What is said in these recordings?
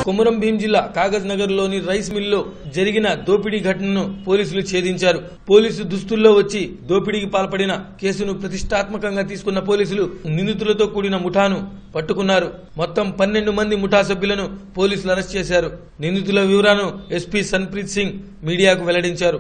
కొమురం భీం జిల్లా కాగజ్ నగర్ లోని రైస్ మిల్లో జరిగిన దోపిడీ ఘటనను పోలీసులు ఛేదించారు పోలీసు దుస్తుల్లో వచ్చి దోపిడీకి పాల్పడిన కేసును ప్రతిష్టాత్మకంగా తీసుకున్న పోలీసులు నిందితులతో కూడిన ముఠాను పట్టుకున్నారు మొత్తం పన్నెండు మంది ముఠా సభ్యులను పోలీసులు అరెస్ట్ చేశారు నిందితుల వివరాలను ఎస్పీ సన్ప్రీత్ సింగ్ మీడియాకు వెల్లడించారు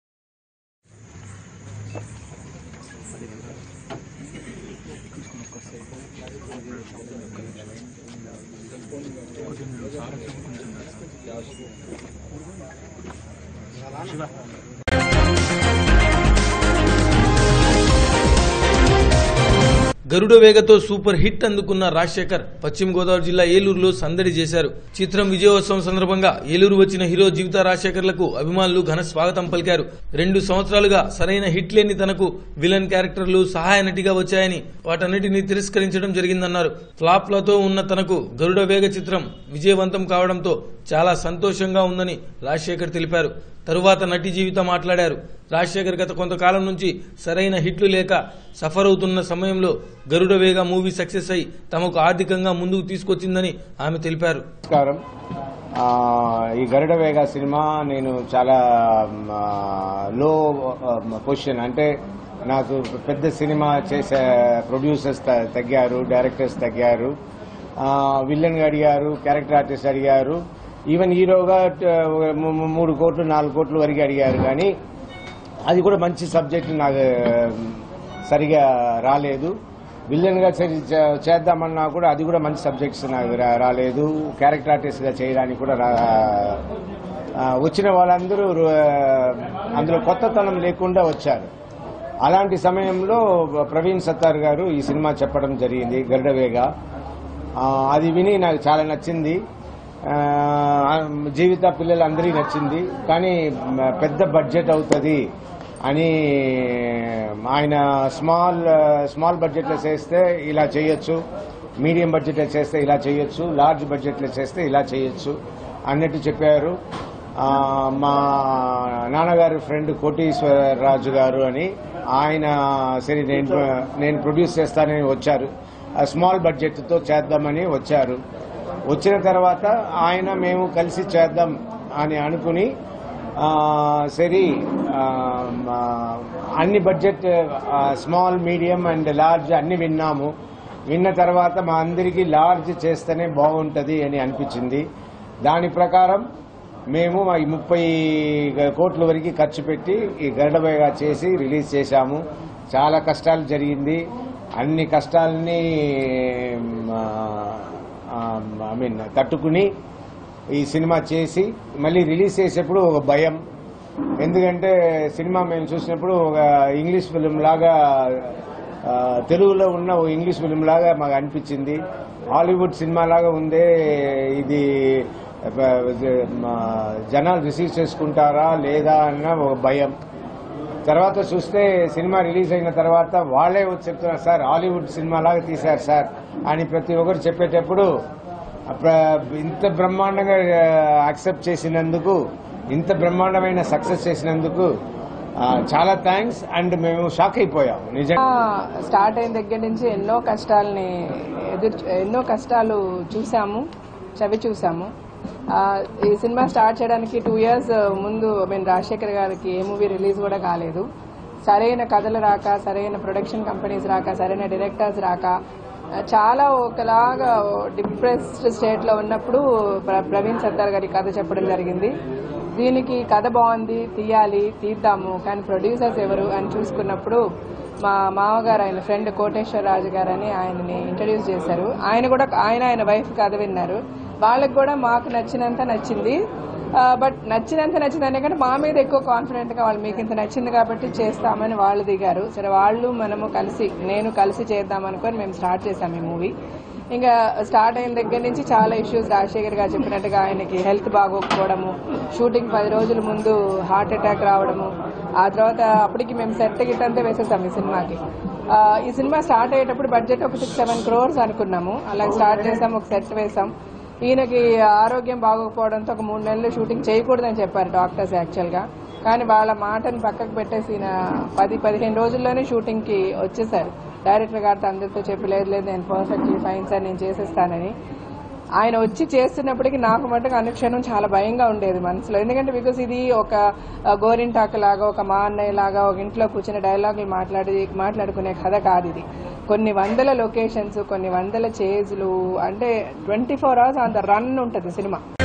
గరుడ వేగతో సూపర్ హిట్ అందుకున్న రాజశేఖర్ పశ్చిమ గోదావరి జిల్లా ఏలూరులో సందడి చేశారు చిత్రం విజయోత్సవం సందర్భంగా ఏలూరు వచ్చిన హీరో జీవిత రాజశేఖర్లకు అభిమానులు ఘన స్వాగతం పలికారు రెండు సంవత్సరాలుగా సరైన హిట్ లేని తనకు విలన్ క్యారెక్టర్లు సహాయ నటిగా వచ్చాయని వాటన్నిటిని తిరస్కరించడం జరిగిందన్నారు ఫ్లాప్లతో ఉన్న తనకు గరుడ వేగ చిత్రం విజయవంతం కావడంతో చాలా సంతోషంగా ఉందని రాజశేఖర్ తెలిపారు తరువాత నటి జీవిత మాట్లాడారు రాజశేఖర్ గత కొంతకాలం నుంచి సరైన హిట్లు లేక సఫర్ అవుతున్న సమయంలో గరుడ వేగ మూవీ సక్సెస్ అయి తమకు ఆర్థికంగా ముందుకు తీసుకొచ్చిందని ఆమె తెలిపారు నమస్కారం ఆ, ఈ గరుడ వేగ సినిమా నేను చాలా ఆ, లో ఆ, పొజిషన్ అంటే నాకు పెద్ద సినిమా చేసే ప్రొడ్యూసర్స్ త- తగ్గారు డైరెక్టర్స్ తగ్గారు ఆ, విలన్ అడిగారు క్యారెక్టర్ ఆర్టిస్ట్ అడిగారు ఈవెన్ హీరోగా ట- ము- ము- మూడు కోట్లు నాలుగు కోట్ల వరకు అడిగారు కానీ అది కూడా మంచి సబ్జెక్ట్ నాకు సరిగా రాలేదు విలన్ గా చే- చే- చేద్దామన్నా కూడా అది కూడా మంచి సబ్జెక్ట్స్ నాకు రా- రాలేదు క్యారెక్టర్ ఆర్టిస్ట్ గా చేయడానికి కూడా రా- ఆ, వచ్చిన వాళ్ళందరూ రు- అందులో కొత్తతనం లేకుండా వచ్చారు అలాంటి సమయంలో ప్రవీణ్ సత్తార్ గారు ఈ సినిమా చెప్పడం జరిగింది గరుడవేగ ఆ, అది విని నాకు చాలా నచ్చింది ఆ, జీవిత పిల్లలందరికీ నచ్చింది కానీ మ, పెద్ద బడ్జెట్ అవుతుంది అని ఆయన స్మాల్ స్మాల్ బడ్జెట్లో చేస్తే ఇలా చేయొచ్చు మీడియం బడ్జెట్లో చేస్తే ఇలా చేయొచ్చు లార్జ్ బడ్జెట్లో చేస్తే ఇలా చేయొచ్చు అన్నట్టు చెప్పారు ఆ, మా నాన్నగారి ఫ్రెండ్ కోటీశ్వరరాజు గారు అని ఆయన సరే నేను నేను ప్రొడ్యూస్ చేస్తానని వచ్చారు ఆ స్మాల్ బడ్జెట్తో చేద్దామని వచ్చారు వచ్చిన తర్వాత ఆయన మేము కలిసి చేద్దాం అని అనుకుని ఆ, సరే ఆ, మా అన్ని బడ్జెట్ ఆ, స్మాల్ మీడియం అండ్ లార్జ్ అన్ని విన్నాము విన్న తర్వాత మా అందరికీ లార్జ్ చేస్తేనే బాగుంటుంది అని అనిపించింది దాని ప్రకారం మేము ఈ ముప్పై కోట్ల వరకు ఖర్చు పెట్టి ఈ గరుడబేగా చేసి రిలీజ్ చేశాము చాలా కష్టాలు జరిగింది అన్ని కష్టాలని ఐ మీన్ తట్టుకుని ఈ సినిమా చేసి మళ్ళీ రిలీజ్ చేసేప్పుడు ఒక భయం ఎందుకంటే సినిమా మేము చూసినప్పుడు ఒక ఇంగ్లీష్ ఫిలిం లాగా ఆ, తెలుగులో ఉన్న ఓ ఇంగ్లీష్ ఫిలిం లాగా మాకు అనిపించింది హాలీవుడ్ సినిమా లాగా ఉందే ఇది ఆ, మా జనాలు రిసీవ్ చేసుకుంటారా లేదా అన్న ఒక భయం తర్వాత చూస్తే సినిమా రిలీజ్ అయిన తర్వాత వాళ్ళే వచ్చి చెప్తున్నారు సార్ హాలీవుడ్ సినిమా లాగా తీశారు సార్ అని ప్రతి ఒక్కరు చెప్పేటప్పుడు ప్ర- ఇంత బ్రహ్మాండంగా యాక్సెప్ట్ చేసినందుకు ఇంత బ్రహ్మాండమైన సక్సెస్ చేసినందుకు ఆ, చాలా థ్యాంక్స్ అండ్ మేము షాక్ అయిపోయాం నిజంగా స్టార్ట్ అయిన దగ్గర నుంచి ఎన్నో కష్టాలని ఎదురు ఎన్నో కష్టాలు చూసాము చవి చూసాము ఆ, ఈ సినిమా స్టార్ట్ చేయడానికి టూ ఇయర్స్ ముందు మీన్ రాజశేఖర్ గారికి ఏ మూవీ రిలీజ్ కూడా కాలేదు సరైన కథలు రాక సరైన ప్రొడక్షన్ కంపెనీస్ రాక సరైన డైరెక్టర్స్ రాక ఆ, చాలా ఒకలాగా డిప్రెస్డ్ స్టేట్ లో ఉన్నప్పుడు ప్ర- ప్రవీణ్ సర్దార్ గారి కథ చెప్పడం జరిగింది దీనికి కథ బాగుంది తీయాలి తీద్దాము కానీ ప్రొడ్యూసర్స్ ఎవరు అని చూసుకున్నప్పుడు మా మామగారు ఆయన ఫ్రెండ్ కోటేశ్వర రాజు గారు అని ఆయనని ఇంట్రడ్యూస్ చేశారు ఆయన కూడా ఆయన ఆయన వైఫ్ కథ విన్నారు వాళ్ళకి కూడా మాకు నచ్చినంత నచ్చింది బట్ నచ్చినంత నచ్చింది ఎందుకంటే మా మీద ఎక్కువ కాన్ఫిడెంట్ గా వాళ్ళు మీకు ఇంత నచ్చింది కాబట్టి చేస్తామని వాళ్ళు దిగారు సరే వాళ్ళు మనము కలిసి నేను కలిసి చేద్దాం అనుకొని మేము స్టార్ట్ చేసాం ఈ మూవీ ఇంకా స్టార్ట్ అయిన దగ్గర నుంచి చాలా ఇష్యూస్ రాజశేఖర్ గారు చెప్పినట్టుగా ఆయనకి హెల్త్ బాగోకపోవడము షూటింగ్ పది రోజుల ముందు హార్ట్ అటాక్ రావడము ఆ తర్వాత అప్పటికి మేము సెట్ గిట్ అంతా వేసేసాం ఈ సినిమాకి ఆ, ఈ సినిమా స్టార్ట్ అయ్యేటప్పుడు బడ్జెట్ ఒక సిక్స్ సెవెన్ క్రోర్స్ అనుకున్నాము అలాగే స్టార్ట్ చేసాం ఒక సెట్ వేసాం ఈయనకి ఆరోగ్యం బాగోకపోవడంతో ఒక మూడు నెలలు షూటింగ్ చేయకూడదని చెప్పారు డాక్టర్స్ యాక్చువల్ గా కానీ వాళ్ళ మాటను పక్కకు పెట్టేసి ఈయన పది పదిహేను రోజుల్లోనే షూటింగ్ కి వచ్చేసారు డైరెక్టర్ గారితో అందరితో చెప్పి లేదు లేదు నేను పర్ఫెక్ట్లీ ఫైన్ సార్ నేను చేసేస్తానని ఆయన వచ్చి చేస్తున్నప్పటికీ నాకు మటుకు అనుక్షణం చాలా భయంగా ఉండేది మనసులో ఎందుకంటే బికాస్ ఇది ఒక ఆ, గోరింటాకు లాగా ఒక మా అన్నయ్య లాగా ఒక ఇంట్లో కూర్చుని డైలాగులు మాట్లాడి మాట్లాడుకునే కథ కాదు ఇది కొన్ని వందల లొకేషన్స్ కొన్ని వందల చేజ్లు అంటే twenty four hours on the run ఉంటుంది సినిమా